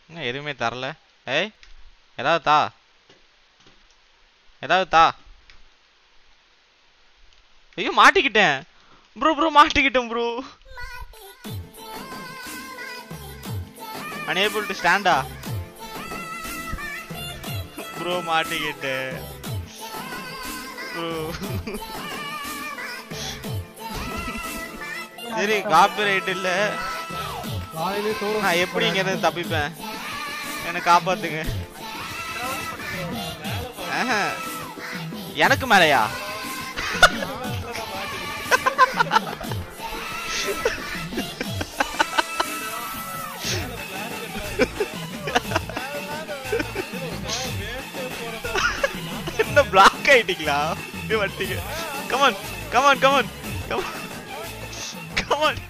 என்ன எதுவுமே தரல ஏய் ஏதாவது தா ஏதாவது தா ஐயோ மாட்டிக்கிட்டேன் ப்ரோ ப்ரோ மாட்டிக்கிட்டேன் ப்ரோ unable to ஸ்டாண்டா ப்ரோ மாட்டிக்கிட்டேன் ப்ரோ சரி காப்பிரைட் இல்ல காலையிலே சோறு நான் எப்படி இங்க இருந்து தப்பிப்பேன் என்னை காப்பாத்துங்க ஆஹா. எனக்கு மேலையா என்ன பிளாக் ஆயிட்டீங்களா இப்படி வந்துட்டீங்க come on come on come on come on come on